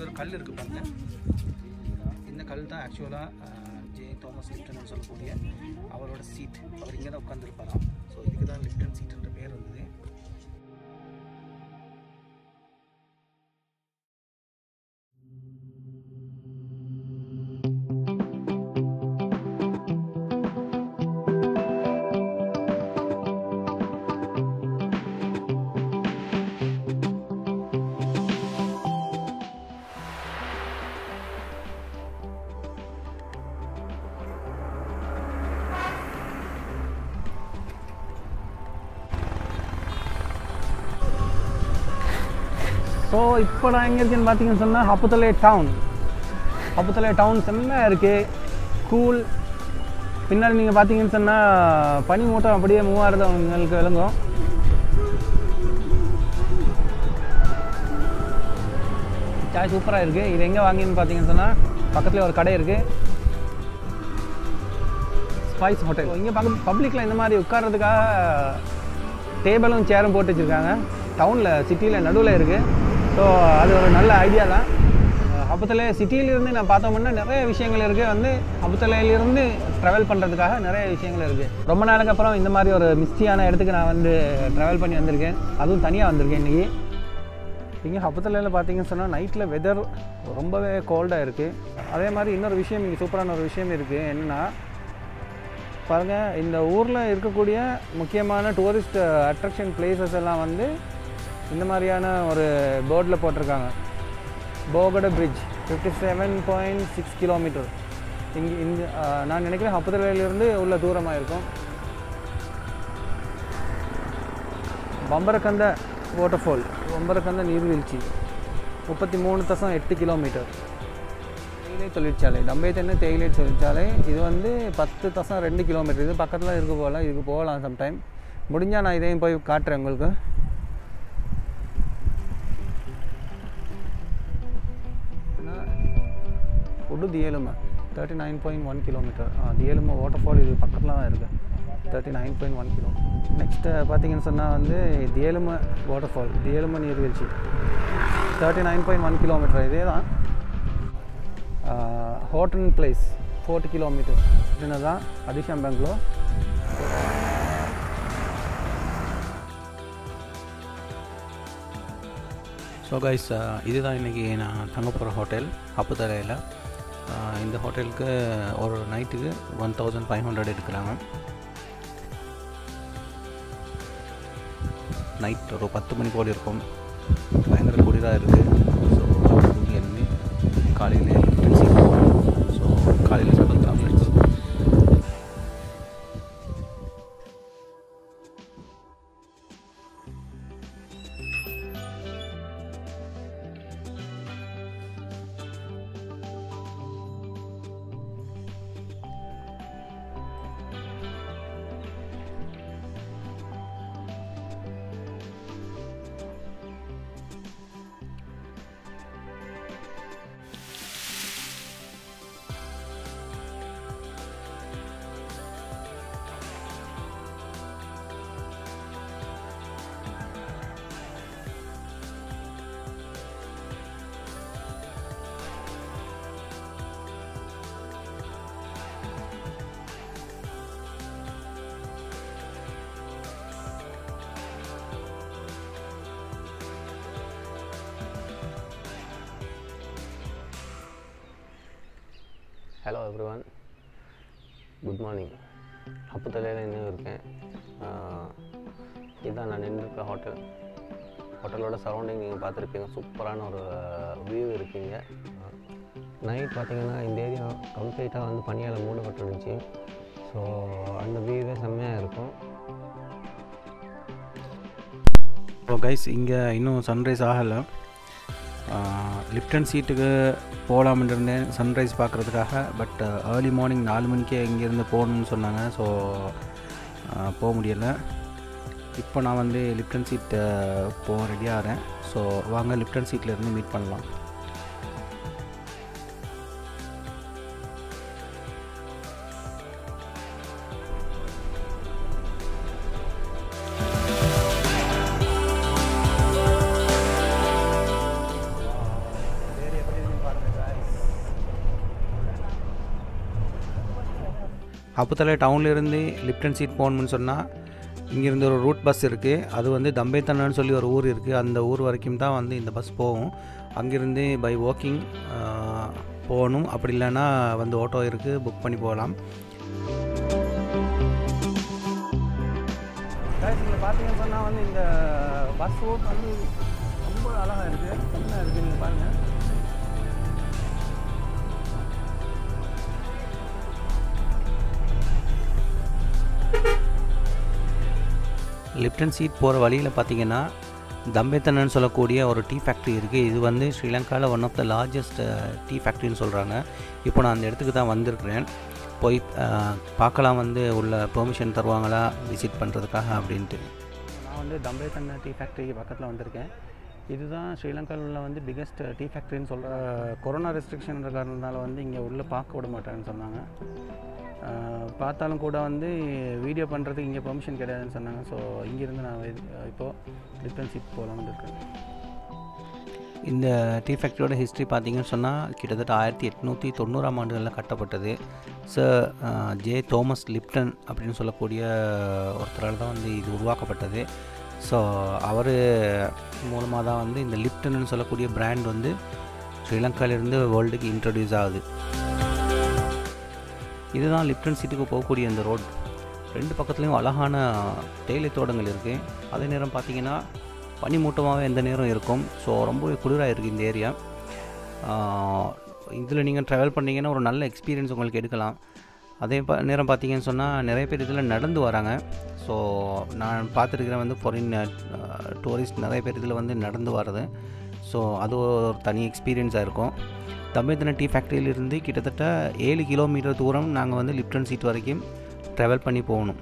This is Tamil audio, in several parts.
ஒரு கல் இருக்குது பாருங்க இந்த கல் தான் ஆக்சுவலாக ஜே தாமஸ் லிப்டன் சொல்லக்கூடிய அவரோட சீட் அவர் இங்கே தான் உட்காந்துருப்பாராம் ஸோ இதுக்கு தான் லிப்டன் சீட்ன்ற பேர் வந்தது ஸோ இப்போ நான் எங்கே இருக்கேன்னு பார்த்தீங்கன்னு சொன்னால் ஹப்புத்தலை டவுன் ஹப்புத்தலை டவுன் செம்மையாக இருக்குது கூல் பின்னாடி நீங்கள் பார்த்தீங்கன்னு சொன்னால் பனி மூட்டம் அப்படியே மூவ் ஆகிறது உங்களுக்கு விளங்கும் சாய் சூப்பராக இருக்குது இது எங்கே வாங்கின்னு பார்த்தீங்கன்னு சொன்னால் பக்கத்தில் ஒரு கடை இருக்குது ஸ்பைஸ் ஹோட்டல் இங்கே பார்க்க பப்ளிக்கில் இந்த மாதிரி உட்கார்றதுக்காக டேபிளும் சேரும் போட்டு வச்சுருக்காங்க டவுனில் சிட்டியில் நடுவில் இருக்குது ஸோ அது ஒரு நல்ல ஐடியா தான் அப்புத்தலை சிட்டியிலிருந்து நான் பார்த்தோம்னா நிறைய விஷயங்கள் இருக்குது வந்து அப்புத்தலையிலிருந்து ட்ராவல் பண்ணுறதுக்காக நிறைய விஷயங்கள் இருக்குது ரொம்ப நாளுக்கு அப்புறம் இந்த மாதிரி ஒரு மிஸ்டியான இடத்துக்கு நான் வந்து ட்ராவல் பண்ணி வந்திருக்கேன் அதுவும் தனியாக வந்திருக்கேன் இன்றைக்கி இங்கே ஹப்பத்தலையில் பார்த்தீங்கன்னு சொன்னால் நைட்டில் வெதர் ரொம்பவே கோல்டாக இருக்குது அதே மாதிரி இன்னொரு விஷயம் இங்கே சூப்பரான ஒரு விஷயம் இருக்குது என்னென்னா பாருங்கள் இந்த ஊரில் இருக்கக்கூடிய முக்கியமான டூரிஸ்ட் அட்ராக்ஷன் பிளேசஸ் எல்லாம் வந்து இந்த மாதிரியான ஒரு போர்டில் போட்டிருக்காங்க போகட bridge fifty seven point six kilometre இங்கே இந்த அஹ், நான் நினைக்கிறேன் ஹப்பத்தலையிலிருந்து உள்ள தூரமாக இருக்கும் பம்பரக்கந்த வாட்டர்ஃபால் பம்பரக்கந்த நீர்வீழ்ச்சி முப்பத்தி மூணு தசம் எட்டு கிலோமீட்டர் தேயிலை தொழிற்சாலை தம்பை தென்னை தேயிலை தொழிற்சாலை இது வந்து பத்து தசம் ரெண்டு கிலோமீட்டர் இது பக்கத்தில் இருக்கு போகலாம் இதுக்கு போகலாம் சம்டைம் முடிஞ்சால் நான் இதையும் போய் காட்டுறேன் உங்களுக்கு உடு Diyaluma thirty nine point one kilometre Diyaluma waterfall இது பக்கத்தில் தான் இருக்குது thirty nine point one kilo next பார்த்தீங்கன்னு சொன்னால் வந்து தியலுமை வாட்டர்ஃபால் தியலுமை நீர்வீழ்ச்சி thirty nine point one kilometre இதே தான் ஹோட்டன் பிளேஸ் ஃபோர்ட்டி கிலோமீட்டர் இதுதான் அதிஷம் பெங்களூர் ஸோ கைஸ் இதுதான் இன்றைக்கி நான் தங்க போகிற ஹோட்டல் அப்புத்தலையில் இந்த ஹோட்டலுக்கு ஒரு நைட்டுக்கு ஒன் தௌசண்ட் ஃபைவ் ஹண்ட்ரட் எடுக்கிறாங்க நைட் ஒரு பத்து மணி போல் இருக்கும் பயங்கர குளிராக இருக்குது ஸோ தூங்கி எழுந்து காலையில் சீக்கிரம் போகணும் ஸோ காலையில் சந்திக்கலாம் friends hello everyone good morning அப்புத்தலையில் இன்னும் இருக்கேன் ஆஹ் இதுதான் நான் நின்றுருக்க ஹோட்டல் ஹோட்டலோட சரௌண்டிங் நீங்கள் பார்த்துருப்பீங்க சூப்பரான ஒரு வியூ இருக்கீங்க நைட் பார்த்தீங்கன்னா இந்த ஏரியா கம்ப்ளீட்டாக வந்து பனியால் மூடப்பட்டுருந்துச்சு ஸோ அந்த வியூவே செம்மையாக இருக்கும் ஸோ கைஸ் இங்கே இன்னும் சன்ரைஸ் ஆகலை லிப்டன் சீட்டுக்கு போகலாம்னு இருந்தேன் சன்ரைஸ் பார்க்குறதுக்காக பட் ஏர்லி மார்னிங் நாலு மணிக்கே இங்கேருந்து போகணும்னு சொன்னாங்க ஸோ போக முடியலை இப்போ நான் வந்து லிப்டன் சீட் போக ரெடியாகிறேன் ஸோ வாங்க லிப்டன் சீட்லேருந்து மீட் பண்ணலாம் வேறு எப்படி அப்போத்தல டவுன்லேருந்து லிப்டன் சீட் போகணும்னு சொன்னால் இங்கேருந்து ஒரு ரூட் பஸ் இருக்குது அது வந்து தம்பேத்தன்னு சொல்லி ஒரு ஊர் இருக்குது அந்த ஊர் வரைக்கும் தான் வந்து இந்த பஸ் போகும் அங்கேருந்து பை வாக்கிங் போகணும் அப்படி இல்லைன்னா வந்து ஆட்டோ இருக்குது புக் பண்ணி போகலாம் guys இங்கே பார்த்தீங்கன்னு சொன்னால் வந்து இந்த பஸ் ரூட் வந்து ரொம்ப அழகாக இருக்குது செம்மையாக இருக்குது நீங்கள் பாருங்கள் லிப்டன் சீட் போகிற வழியில் பார்த்தீங்கன்னா தம்பேத்தனன்னு சொல்லக்கூடிய ஒரு டீ ஃபேக்ட்ரி இருக்குது இது வந்து ஸ்ரீலங்காவில் one of the largest tea ஃபேக்ட்ரின்னு சொல்கிறாங்க இப்போ நான் அந்த இடத்துக்கு தான் வந்திருக்கிறேன் போய் அஹ், பார்க்கலாம் வந்து உள்ள பெர்மிஷன் தருவாங்களா விசிட் பண்ணுறதுக்காக அப்படின்ட்டு நான் வந்து தம்பேத்தன் டீ ஃபேக்ட்ரிக்கு பக்கத்தில் வந்திருக்கேன் இதுதான் ஸ்ரீலங்காவில் உள்ள வந்து பிக்கஸ்ட் டீ ஃபேக்ட்ரின்னு சொல்கிற கொரோனா ரெஸ்ட்ரிக்ஷன் காரணத்தினால வந்து இங்கே உள்ளே பார்க்க விட மாட்டாங்கன்னு சொன்னாங்க அஹ், பார்த்தாலும் கூட வந்து வீடியோ பண்ணுறதுக்கு இங்கே பெர்மிஷன் கிடையாதுன்னு சொன்னாங்க ஸோ இங்கேருந்து நான் இது- இப்போது லிப்டன்ஷிப் போகலாம்னு இருக்கேன் இந்த டீ ஃபேக்ட்ரியோட ஹிஸ்ட்ரி பார்த்தீங்கன்னு சொன்னால் கிட்டத்தட்ட ஆயிரத்தி எட்நூற்றி தொண்ணூறாம் ஆண்டுகளில் கட்டப்பட்டது சார் ஜே தோமஸ் லிப்டன் அப்படின்னு சொல்லக்கூடிய ஒருத்தரால் தான் வந்து இது உருவாக்கப்பட்டது ஸோ அவர் மூலமாக தான் வந்து இந்த லிப்டன்னு சொல்லக்கூடிய பிராண்ட் வந்து ஸ்ரீலங்காவிலிருந்து வேர்ல்டுக்கு இன்ட்ரடியூஸ் ஆகுது இதுதான் லிப்டன் சிட்டிக்கு போகக்கூடிய இந்த ரோட் ரெண்டு பக்கத்துலேயும் அழகான தேயிலை தோட்டங்கள் இருக்குது அதே நேரம் பார்த்தீங்கன்னா பனிமூட்டமாகவே எந்த நேரம் இருக்கும் ஸோ ரொம்ப குளிராக இருக்குது இந்த ஏரியா இதில் நீங்கள் ட்ராவல் பண்ணீங்கன்னா ஒரு நல்ல எக்ஸ்பீரியன்ஸ் உங்களுக்கு எடுக்கலாம் அதே ப நேரம் பார்த்தீங்கன்னு சொன்னால் நிறைய பேர் இதில் நடந்து வராங்க ஸோ நான் பார்த்துருக்கிறேன் வந்து ஃபாரின் டூரிஸ்ட் நிறைய பேர் இதில் வந்து நடந்து வர்றது ஸோ அது ஒரு தனி எக்ஸ்பீரியன்ஸாக இருக்கும் தம்பேத்தன டீ ஃபேக்ட்ரியிலிருந்து கிட்டத்தட்ட ஏழு கிலோமீட்டர் தூரம் நாங்கள் வந்து லிப்டன் சீட் வரைக்கும் ட்ராவல் பண்ணி போகணும்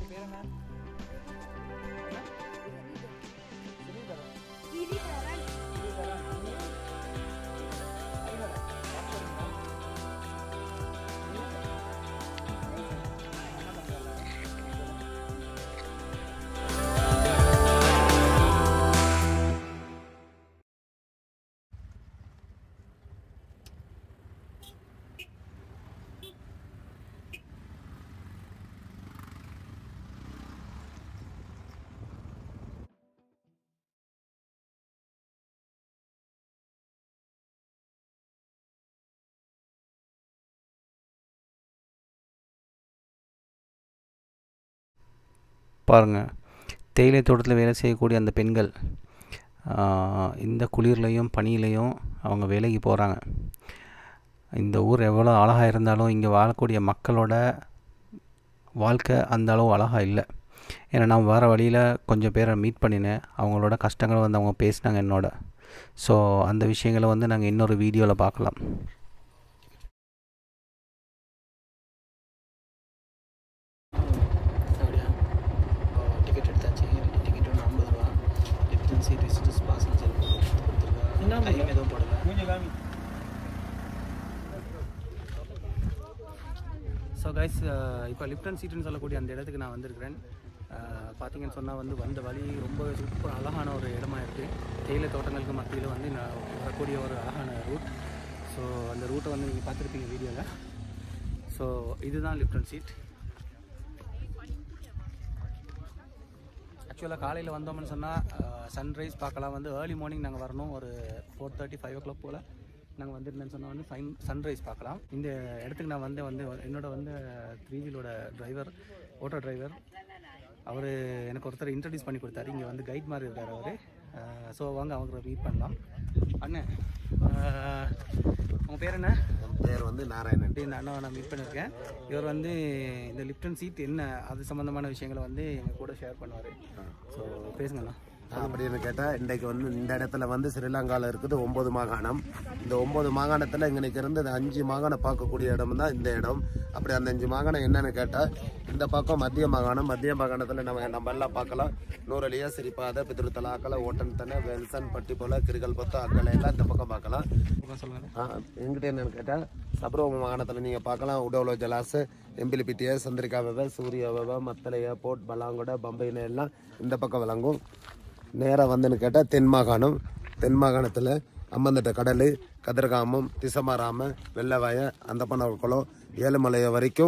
பாருங்கள் தேயிலை தோட்டத்தில் வேலை செய்யக்கூடிய அந்த பெண்கள் ஆஹ், இந்த குளிர்லையும் பனியிலையும் அவங்க வேலைக்கு போகிறாங்க இந்த ஊர் எவ்வளோ அழகாக இருந்தாலும் இங்கே வாழக்கூடிய மக்களோட வாழ்க்கை அந்த அளவு அழகாக இல்லை ஏன்னா நான் வர வழியில் கொஞ்சம் பேரை மீட் பண்ணினேன் அவங்களோட கஷ்டங்களை வந்து அவங்க பேசினாங்க என்னோட ஸோ அந்த விஷயங்களை வந்து நாங்கள் இன்னொரு வீடியோவில் பார்க்கலாம் அப்படியா டிக்கெட் எடுத்தாச்சு டிக்கெட் ஒன்று ஐம்பது ரூபா லிப்டன் சீட் விசிட்டர்ஸ் பாஸ்னு சொல்லி கொடுத்துருக்கா டைம் எதுவும் போடல ஸோ கைஸ் இப்போ லிப்டன் சீட்டுன்னு சொல்லக்கூடிய அந்த இடத்துக்கு நான் வந்திருக்கிறேன் அஹ், பார்த்தீங்கன்னு சொன்னால் வந்து வந்த வழி ரொம்ப சூப்பர் அழகான ஒரு இடமா இருக்குது தேயிலை தோட்டங்களுக்கு மத்தியில் வந்து நான் வரக்கூடிய ஒரு அழகான ரூட் ஸோ அந்த ரூட்டை வந்து நீங்கள் பார்த்துருப்பீங்க வீடியோவில் ஸோ இதுதான் லிப்டன் சீட் ஆக்சுவலாக காலையில் வந்தோம்னு சொன்னால் சன்ரைஸ் பார்க்கலாம் வந்து ஏர்லி மார்னிங் நாங்கள் வரணும் ஒரு four thirty five o'clock போல் நாங்கள் வந்திருந்தேன்னு சொன்னால் வந்து சன் சன்ரைஸ் பார்க்கலாம் இந்த இடத்துக்கு நான் வந்து வந்து என்னோட வந்து த்ரீ வீலோட டிரைவர் ஆட்டோ டிரைவர் அவர் எனக்கு ஒருத்தர் இன்ட்ரடியூஸ் பண்ணி கொடுத்தாரு இங்கே வந்து கைட் மாதிரி இருக்கார் அவர் ஸோ வாங்க அவங்க மீட் பண்ணலாம் அண்ணன் அஹ், உங்க பேர் என்ன பேர் வந்து நாராயணன் அப்படி இந்த அண்ணாவை நான் மீட் பண்ணியிருக்கேன் இவர் வந்து இந்த லிப்டன் சீட் என்ன அது சம்மந்தமான விஷயங்களை வந்து எங்கள் கூட ஷேர் பண்ணுவார் ஸோ பேசுங்கண்ணா அப்படின்னு கேட்டால் இன்றைக்கு வந்து இந்த இடத்துல வந்து ஸ்ரீலங்காவில் இருக்குது ஒன்பது மாகாணம் இந்த ஒன்பது மாகாணத்தில் இங்கே இருந்து இந்த அஞ்சு மாகாணம் பார்க்கக்கூடிய இடம் தான் இந்த இடம் அப்படி அந்த அஞ்சு மாகாணம் என்னன்னு கேட்டால் இந்த பக்கம் மத்திய மாகாணம் மத்திய மாகாணத்தில் நம்ம நம்ம எல்லாம் பார்க்கலாம் நூறலியா சிரிப்பாத பித்ருத்தலாக்கல ஓட்டன்தனை வெல்சன் பட்டி போல கிரிகல் பொத்து அக்கலை எல்லாம் இந்த பக்கம் பார்க்கலாம் சொல்லுங்கள் ஆ, எங்கிட்ட என்னன்னு கேட்டால் சப்ரம மாகாணத்தில் நீங்கள் பார்க்கலாம் உடவுல ஜலாஸ் எம்பிலிபிட்டிய சந்திரிகா வெவ சூரிய வெவ மத்தலைய போட் பலாங்கொட பம்பைன எல்லாம் இந்த பக்கம் விளங்கும் நேராக வந்துன்னு கேட்டால் தென் மாகாணம் தென் மாகாணத்தில் அம்மந்தட்ட கடல் கதிர்காமம் திசமாராம வெள்ளவாய அந்த குளம் ஏழுமலைய வரைக்கும்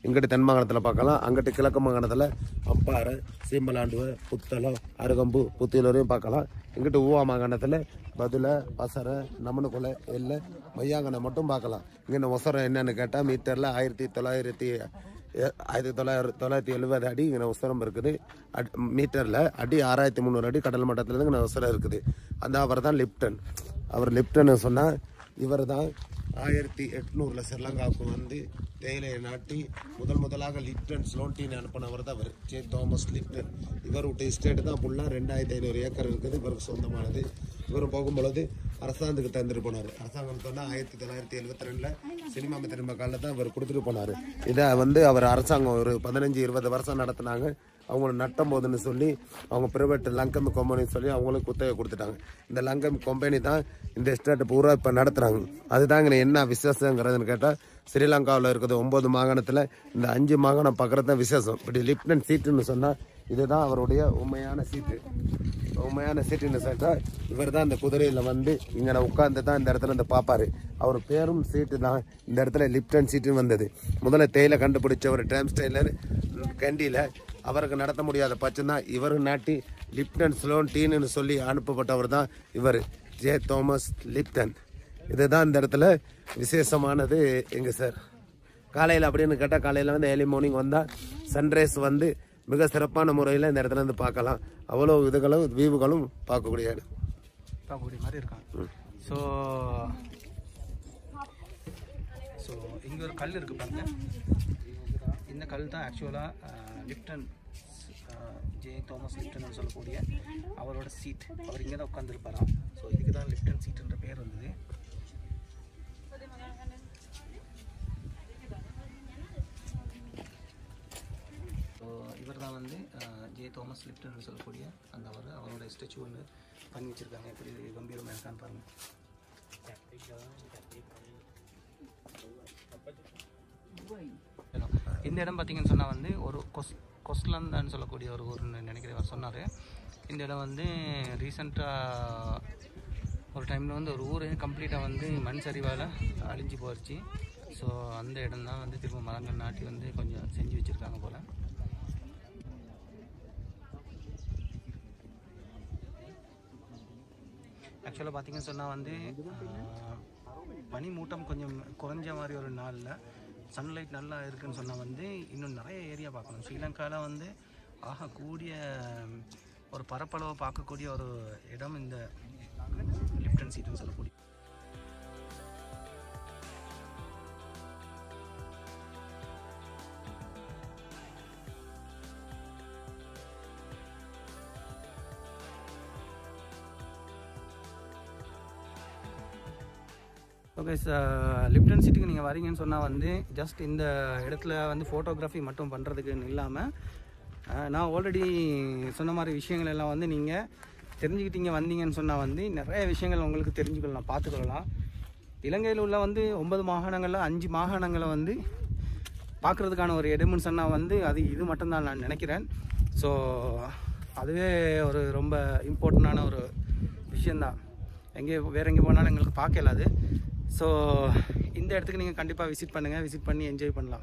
இங்கிட்டு தென் மாகாணத்தில் பார்க்கலாம் அங்கிட்டு கிழக்கு மாகாணத்தில் அம்பாறை சீம்பலாண்டுவ புத்தளம் அருகம்பு புத்திலூரையும் பார்க்கலாம் இங்கிட்டு ஊவா மாகாணத்தில் பதில பசரை நமனுக்குலை எல்லை மையாங்கனை மட்டும் பார்க்கலாம் இங்கே ஒசரம் என்னன்னு கேட்டால் மீட்டரில் ஆயிரத்தி தொள்ளாயிரத்தி எ- ஆயிரத்தி தொள்ளாயிரத்தி தொள்ளாயிரத்தி எழுபது அடி இங்கே உசரம் இருக்குது அட் மீட்டரில் அடி ஆறாயிரத்தி முந்நூறு அடி கடல் மட்டத்துலேருந்து இங்கே உசரம் இருக்குது அந்த அவர் தான் லிப்டன் அவர் லிப்டன் சொன்னால் இவர் தான் ஆயிரத்தி எட்நூறில் ஸ்ரீலங்காவுக்கு வந்து தேயிலையை நாட்டி முதல் முதலாக லிப்டன் ஸ்லோன்டின் அனுப்பினவர் தான் அவர் ஜே தாமஸ் லிப்டன் இவருடைய ஸ்டேட் தான் ஃபுல்லாக ரெண்டாயிரத்தி ஐநூறு ஏக்கர் இருக்குது இவருக்கு சொந்தமானது இவர் போகும்பொழுது அரசாங்கத்துக்கு தந்துட்டு போனார் அரசாங்கம் சொன்னால் ஆயிரத்தி தொள்ளாயிரத்தி எழுபத்தி ரெண்டில் சினிமா திரும்ப காலில் தான் இவர் கொடுத்துட்டு போனார் இதை வந்து அவர் அரசாங்கம் ஒரு பதினஞ்சு இருபது வருஷம் நடத்தினாங்க அவங்க நட்டம் போதுன்னு சொல்லி அவங்க பிரைவேட் லங்கம் கம்பெனின்னு சொல்லி அவங்களுக்கு குத்தகை கொடுத்துட்டாங்க இந்த லங்கம் கம்பெனி தான் இந்த எஸ்டேட் பூரா இப்போ நடத்துகிறாங்க அதுதாங்க என்ன விசேஷங்கிறதுன்னு கேட்டால் ஸ்ரீலங்காவில் இருக்குது ஒம்பது மாகாணத்தில் இந்த அஞ்சு மாகாணம் பார்க்குறது தான் விசேஷம் இப்படி லிப்டன் சீட்டுன்னு சொன்னால் இதுதான் அவருடைய உண்மையான சீட்டு உண்மையான சீட்டுன்னு சொல்லிட்டால் இவர் தான் இந்த குதிரையில் வந்து இங்கே உட்காந்து தான் இந்த இடத்துல இந்த பார்ப்பாரு அவர் பேரும் சீட்டு தான் இந்த இடத்துல லிப்டன் சீட்டுன்னு வந்தது முதல்ல தேயிலை கண்டுபிடிச்ச ஒரு டைம் ஸ்டைலர் கண்டியில் அவருக்கு நடத்த முடியாத பட்சம் தான் இவர் நாட்டி லிப்டன் ஸ்லோன் டீன்னு சொல்லி அனுப்பப்பட்டவர் தான் இவர் ஜே தோமஸ் லிப்டன் இதுதான் இந்த இடத்துல விசேஷமானது எங்க சார் காலையில் அப்படின்னு கேட்டால் காலையில் வந்து ஏர்லி மார்னிங் வந்தால் சன்ரைஸ் வந்து மிக சிறப்பான முறையில் இந்த இடத்துல இருந்து பார்க்கலாம் அவ்வளோ இதுகளும் வியூவுகளும் பார்க்கக்கூடிய இடம் பார்க்கக்கூடிய மாதிரி இருக்கான் ஸோ ஸோ இங்கே ஒரு கல் இருக்குது பாருங்க இந்த கல் தான் ஆக்சுவலாக லிப்டன் ஜே தாமஸ் லிப்டன் சொல்லக்கூடிய அவரோட சீட் அவர் இங்கே தான் உட்காந்துருப்பாராம் ஸோ இதுக்கு தான் லிப்டன் சீட்டுன்ற பேர் வந்தது ஸோ இவர் தான் வந்து ஜே தாமஸ் லிப்டன் சொல்லக்கூடிய அந்த அவர் அவரோட ஸ்டாச்சு ஒன்று பண்ணி வச்சுருக்காங்க எப்படி கம்பீரமாக இருக்கான்னு பாருங்கள் இந்த இடம் பார்த்தீங்கன்னு சொன்னால் வந்து ஒரு கொஸ் கொஸ்லந்தான்னு சொல்லக்கூடிய ஒரு ஊர்னு நினைக்கிறேன் அவர் சொன்னார் இந்த இடம் வந்து ரீசண்டாக ஒரு டைமில் வந்து ஒரு ஊர் கம்ப்ளீட்டாக வந்து மண் சரிவால் அழிஞ்சு போயிடுச்சு ஸோ அந்த இடம் தான் வந்து திரும்ப மரங்கள் நாட்டி வந்து கொஞ்சம் செஞ்சு வச்சுருக்காங்க போல் ஆக்சுவலாக பார்த்தீங்கன்னு சொன்னால் வந்து ஆஹ், பனி மூட்டம் கொஞ்சம் குறைஞ்ச மாதிரி ஒரு நாளில் சன்லைட் நல்லா இருக்குன்னு சொன்னால் வந்து இன்னும் நிறைய ஏரியா பார்க்கணும் ஸ்ரீலங்காவில் வந்து ஆக கூடிய ஒரு பரப்பளவை பார்க்கக்கூடிய ஒரு இடம் இந்த லிப்டன் சீட்டுன்னு சொல்லக்கூடிய ஓகே சார் லிப்டன் சிட்டிக்கு நீங்கள் வரீங்கன்னு சொன்னால் வந்து ஜஸ்ட் இந்த இடத்துல வந்து ஃபோட்டோகிராஃபி மட்டும் பண்ணுறதுக்குன்னு இல்லாமல் நான் ஆல்ரெடி சொன்ன மாதிரி விஷயங்கள் எல்லாம் வந்து நீங்கள் தெரிஞ்சுக்கிட்டீங்க வந்தீங்கன்னு சொன்னால் வந்து நிறைய விஷயங்கள் உங்களுக்கு தெரிஞ்சுக்கொள்ளலாம் பார்த்துக்கொள்ளலாம் இலங்கையில் உள்ள வந்து ஒன்பது மாகாணங்களில் அஞ்சு மாகாணங்களை வந்து பார்க்குறதுக்கான ஒரு இடம்னு சொன்னால் வந்து அது இது மட்டும்தான் நான் நினைக்கிறேன் ஸோ அதுவே ஒரு ரொம்ப இம்பார்ட்டண்டான ஒரு விஷயந்தான் எங்கே வேறு எங்கே போனாலும் எங்களுக்கு பார்க்க இயலாது ஸோ இந்த இடத்துக்கு நீங்கள் கண்டிப்பாக விசிட் பண்ணுங்கள் விசிட் பண்ணி என்ஜாய் பண்ணலாம்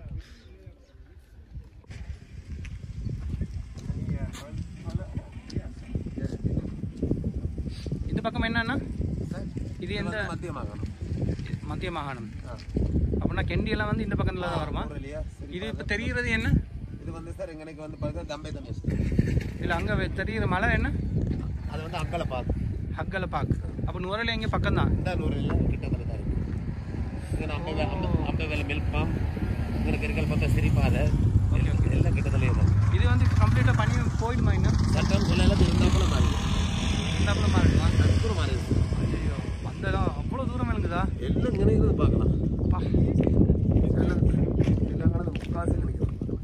இந்த பக்கம் என்னன்னா இது எந்த மத்திய மாகாணம் மத்திய மாகாணம் அப்படின்னா கெண்டியெல்லாம் வந்து இந்த பக்கத்தில் தான் வருமா இல்லையா இது இப்போ தெரிகிறது என்ன இது வந்து சார் எங்களுக்கு வந்து பார்த்தீங்கன்னா தம்பை தம்பி இல்லை அங்கே தெரிகிற மலை என்ன அது வந்து அக்கலை பார்க்கும் ஹக்கலை பாக் அப்போ நுரையில் எங்கே பக்கம் தான் இந்த நூறில் கிட்ட தான் இருக்கு இங்கே அம்பை வே- அம்பை அம்பை வேலை மில்க் பாம் இங்கே இருக்கிற பக்கம் சிரிப்பாதை எல்லாம் கிட்டத்தலே தான் இது வந்து கம்ப்ளீட்டாக பண்ணி போயிடுமா இன்னும் சட்டம் சொல்லலாம் இருந்தாப்புல மாறி இந்த மாறிடுமா தூரம் மாறி ஐயோ அந்த இடம் அவ்வளோ தூரம் இருக்குதா எல்லாம் இங்கே இருந்து பார்க்கலாம் பா எல்லாம் எல்லாம் முக்காசு நினைக்கிறோம்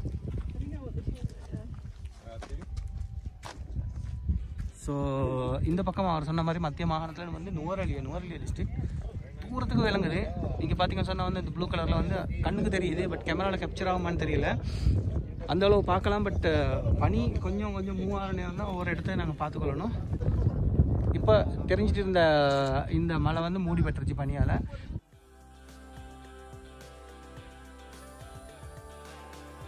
ஸோ இந்த பக்கம் அவர் சொன்ன மாதிரி மத்திய மாகாணத்தில் வந்து நுவரலியா நுவரலியா டிஸ்ட்ரிக்ட் தூரத்துக்கு விளங்குது நீங்கள் பார்த்தீங்கன்னு சொன்னால் வந்து இந்த ப்ளூ கலரில் வந்து கண்ணுக்கு தெரியுது பட் கேமராவில் கேப்சர் ஆகுமான்னு தெரியல அந்த அளவு பார்க்கலாம் பட் பனி கொஞ்சம் கொஞ்சம் மூவ் ஆகிற நேரம் தான் ஒவ்வொரு இடத்த நாங்கள் பார்த்துக்கொள்ளணும் இப்போ தெரிஞ்சிட்டு இருந்த இந்த மலை வந்து மூடி பெற்றுச்சு பனியால்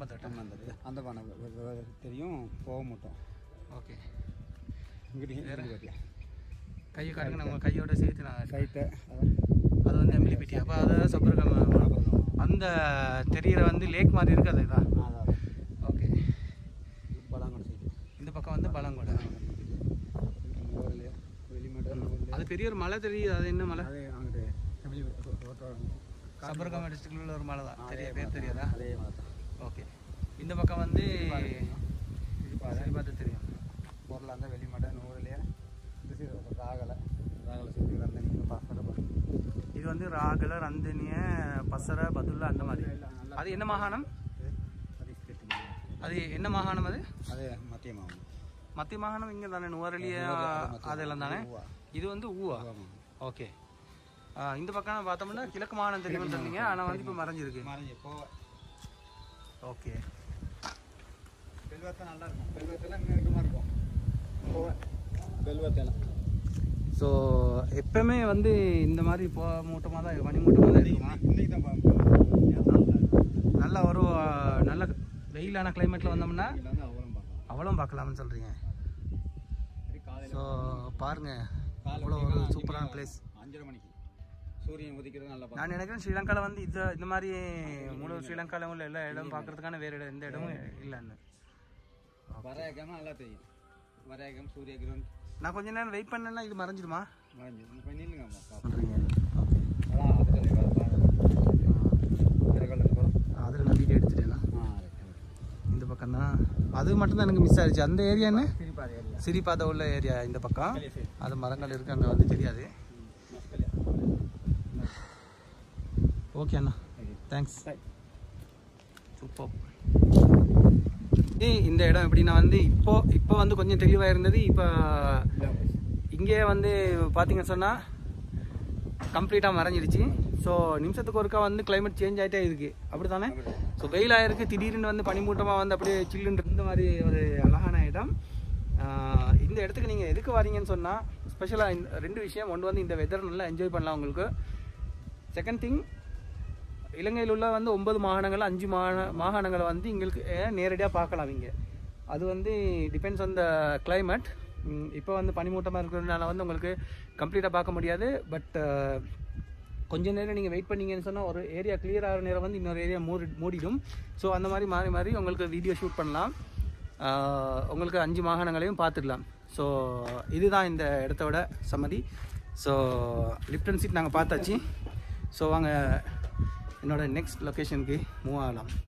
கம்பத்தோட்டம் கம்பந்தட்டு அந்த பானை வெ- வெ- வெ- தெரியும் போக மாட்டோம் ஓகே இங்கிட்டு இங்கிட்டு பார்த்தியா கையை காட்டுங்க நம்ம கையோட சேர்த்து நான் சைட்டை அது வந்து எம்எல்பிடி அப்போ அது சபரகம் அந்த தெரியிற வந்து லேக் மாதிரி இருக்குது அதுதான் அதான் ஓகே பலாங்கோட சைட்டு இந்த பக்கம் வந்து பழங்கோடை ஊரில் வெளிமேடு அது பெரிய ஒரு மலை தெரியுது அது என்ன மலை அதே அங்கிட்டு வெளி சபரகம் டிஸ்ட்ரிக்டில் உள்ள ஒரு மலை தான் தெரிய பேர் தெரியாதா அதே மாதிரி தான் ஓகே இந்த பக்கம் வந்து இது பாரு சரி பார்த்து தெரியும் பொருள் அந்த வெளிமடை நூறுலையே இந்த சைடு ராகலை ராகலை சுற்றி அந்த நீங்கள் பாசறை இது வந்து ராகல ரந்தனிய பசர பதுல்ல அந்த மாதிரி அது என்ன மாகாணம் அது ஸ்டேட்டு அது என்ன மாகாணம் அது அதே மத்திய மாவட்டம் மத்திய மாகாணம் இங்கே தானே நுவரலிய அதெல்லாம் தானே இது வந்து ஊவா ஓகே இந்த பக்கம் பார்த்தோம்னா கிழக்கு மாகாணம் தெரியும்னு சொன்னீங்க ஆனால் வந்து இப்போ மறைஞ்சிருக்கு மறைஞ்சி போ ஓகே பெல்வத்தை நல்லா இருக்கும் பெல்வத்தெல்லாம் நெருக்கமாக இருக்கும் போவேன் பெல்வத்தெல்லாம் ஸோ எப்பவுமே வந்து இந்த மாதிரி போ மூட்டமாக தான் பனி மூட்டமாக தான் இருக்குமா இன்னைக்கு தான் பார்ப்போம் நல்ல ஒரு அஹ், நல்ல வெயிலான கிளைமேட்டில் வந்தோம்னா வந்து அவ்வளோ பார்க்கலாம் அவ்வளோ பார்க்கலாம்னு சொல்கிறீங்க காலையில் ஸோ பாருங்கள் காலை அவ்வளோ ஒரு விடியகாலம் சூப்பரான அஞ்சு பிளேஸ் அஞ்சரை மணிக்கு சூரியன் உதிக்கிறது நல்லா பார்க்கலாம் நான் நினைக்கிறேன் ஸ்ரீலங்காவில் வந்து இது இந்த மாதிரி முழு ஸ்ரீலங்காவில் உள்ள எல்லா இடம் பார்க்கறதுக்கான வேறு இடம் எந்த இடமும் இல்லைன்னு வரையக்காம நல்லா தெரியும் வரையக்கம் சூரிய கிரகணம் நான் கொஞ்ச நேரம் வெயிட் பண்ணேன்னா இது மறைஞ்சிடுமா மறைஞ்சு கொஞ்சம் நில்லுங்க பார்ப்போம் பண்ணுறீங்க ஓகே அதான் அது அதில் நான் வீடியோ எடுத்துட்டேன்னா இந்த பக்கம் தான் அது மட்டும்தான் எனக்கு மிஸ் ஆயிடுச்சு அந்த ஏரியா என்ன சிரிப்பாத உள்ள ஏரியா இந்த பக்கம் அது மரங்கள் இருக்கு அங்கே வந்து தெரியாது ஓகே அண்ணா தேங்க்ஸ் சூப்பர் ஏய் இந்த இடம் எப்படின்னா வந்து இப்போ இப்போ வந்து கொஞ்சம் தெளிவாக இருந்தது இப்போ இங்கே வந்து பார்த்தீங்கன்னு சொன்னால் கம்ப்ளீட்டாக மறைஞ்சிருச்சு ஸோ நிமிஷத்துக்கு ஒருக்கா வந்து climate சேஞ்ச் ஆகிட்டே இருக்கு அப்படி தானே ஸோ வெயிலாக இருக்குது திடீர்னு வந்து பனிமூட்டமாக வந்து அப்படியே சில்லுன்னு இந்த மாதிரி ஒரு அழகான இடம் ஆஹ் இந்த இடத்துக்கு நீங்கள் எதுக்கு வரீங்கன்னு சொன்னால் ஸ்பெஷலாக இந்த ரெண்டு விஷயம் ஒன்று வந்து இந்த வெதர் நல்லா என்ஜாய் பண்ணலாம் உங்களுக்கு செகண்ட் திங் இலங்கையில் உள்ள வந்து ஒன்பது மாகாணங்கள் அஞ்சு மாகாண மாகாணங்களை வந்து எங்களுக்கு நேரடியாக பார்க்கலாம் இங்கே அது வந்து டிபெண்ட்ஸ் ஆன் த climate இப்போ வந்து பனிமூட்டமாக இருக்கிறதுனால வந்து உங்களுக்கு கம்ப்ளீட்டாக பார்க்க முடியாது பட் கொஞ்ச நேரம் நீங்கள் வெயிட் பண்ணீங்கன்னு சொன்னால் ஒரு ஏரியா clear ஆகிற நேரம் வந்து இன்னொரு ஏரியா மூடி மூடிடும் ஸோ அந்த மாதிரி மாறி மாறி உங்களுக்கு வீடியோ ஷூட் பண்ணலாம் ஆஹ் உங்களுக்கு அஞ்சு மாகாணங்களையும் பார்த்துடலாம் ஸோ இதுதான் இந்த இடத்தோட சம்மதி ஸோ லிப்டன் சீட் நாங்கள் பார்த்தாச்சு ஸோ வாங்க என்னோட நெக்ஸ்ட் லொக்கேஷனுக்கு மூவ் ஆகலாம்